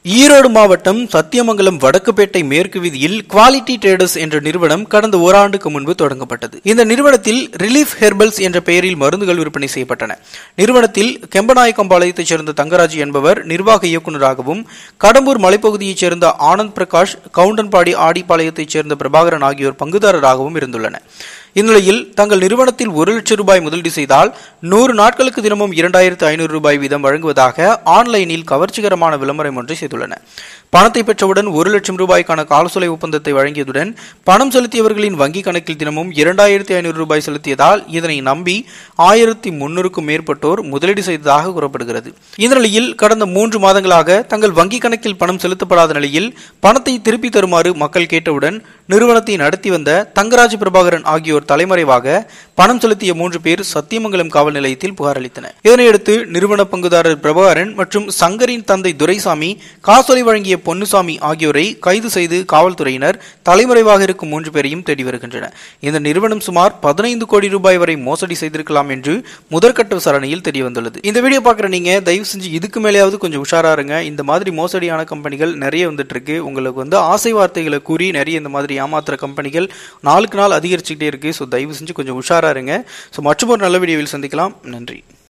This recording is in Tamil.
ஈரோடு மாவட்டம் சத்தியமங்கலம் வடக்குப்பேட்டை மேற்கு வீதியில் குவாலிட்டி ட்ரேடர்ஸ் என்ற நிறுவனம் கடந்த ஓராண்டுக்கு முன்பு தொடங்கப்பட்டது இந்த நிறுவனத்தில் ரிலீஃப் ஹெர்பல்ஸ் என்ற பெயரில் மருந்துகள் விற்பனை செய்யப்பட்டன நிறுவனத்தில் கெம்பநாயக்கம்பாளையத்தைச் சேர்ந்த தங்கராஜ் என்பவர் நிர்வாக இயக்குநராகவும் கடம்பூர் மலைப்பகுதியைச் சேர்ந்த ஆனந்த் பிரகாஷ் கவுண்டன்பாடி ஆடிப்பாளையத்தைச் சேர்ந்த பிரபாகரன் ஆகியோர் பங்குதாரராகவும் இருந்துள்ளனர் இந்நிலையில் தங்கள் நிறுவனத்தில் ஒரு லட்சம் ரூபாய் முதலீடு செய்தால் நூறு நாட்களுக்கு தினமும் இரண்டாயிரத்து ஐநூறு ரூபாய் வீதம் வழங்குவதாக ஆன்லைனில் கவர்ச்சிகரமான விளம்பரம் ஒன்றை செய்துள்ளன பணத்தை பெற்றவுடன் ஒரு லட்சம் ரூபாய்க்கான காலசோலை ஒப்பந்தத்தை வழங்கியதுடன் பணம் செலுத்தியவர்களின் வங்கிக் கணக்கில் தினமும் இரண்டாயிரத்தி ஐநூறு ரூபாய் செலுத்தியதால் இதனை நம்பி ஆயிரத்தி முன்னூறுக்கும் மேற்பட்டோர் முதலீடு செய்ததாக கூறப்படுகிறது இந்த நிலையில் கடந்த மூன்று மாதங்களாக தங்கள் வங்கிக் கணக்கில் பணம் செலுத்தப்படாத நிலையில் பணத்தை திருப்பி தருமாறு மக்கள் கேட்டவுடன் நிறுவனத்தை நடத்தி வந்த தங்கராஜ் பிரபாகரன் ஆகியோர் தலைமறைவாக பணம் செலுத்திய மூன்று பேர் சத்தியமங்கலம் காவல் நிலையத்தில் புகார் அளித்தனர் இதனையடுத்து நிறுவன பங்குதாரர் பிரபாகரன் மற்றும் சங்கரின் தந்தை துரைசாமி காசோலை வழங்கிய பொன்னுசாமி ஆகியோரை கைது செய்து காவல்துறையினர் தலைமறைவாக இருக்கும் மூன்று பேரையும் தேடி வருகின்றனர் இந்த நிறுவனம் சுமார் பதினைந்து கோடி ரூபாய் வரை மோசடி செய்திருக்கலாம் என்று முதற்கட்ட விசாரணையில் தெரிய வந்துள்ளது இந்த வீடியோ பார்க்குற நீங்க தயவு செஞ்சு இதுக்கு மேலேயாவது கொஞ்சம் உஷாரா இருங்க இந்த மாதிரி மோசடியான கம்பெனிகள் நிறைய வந்துட்டு இருக்கு உங்களுக்கு வந்து ஆசை வார்த்தைகளை கூறி நிறைய இந்த மாதிரி ஏமாத்துற கம்பெனிகள் நாளுக்கு நாள் அதிகரிச்சுக்கிட்டே இருக்கு ஸோ தயவு செஞ்சு கொஞ்சம் உஷாரா இருங்க ஸோ மற்றும் ஒரு நல்ல வீடியோவில் சந்திக்கலாம் நன்றி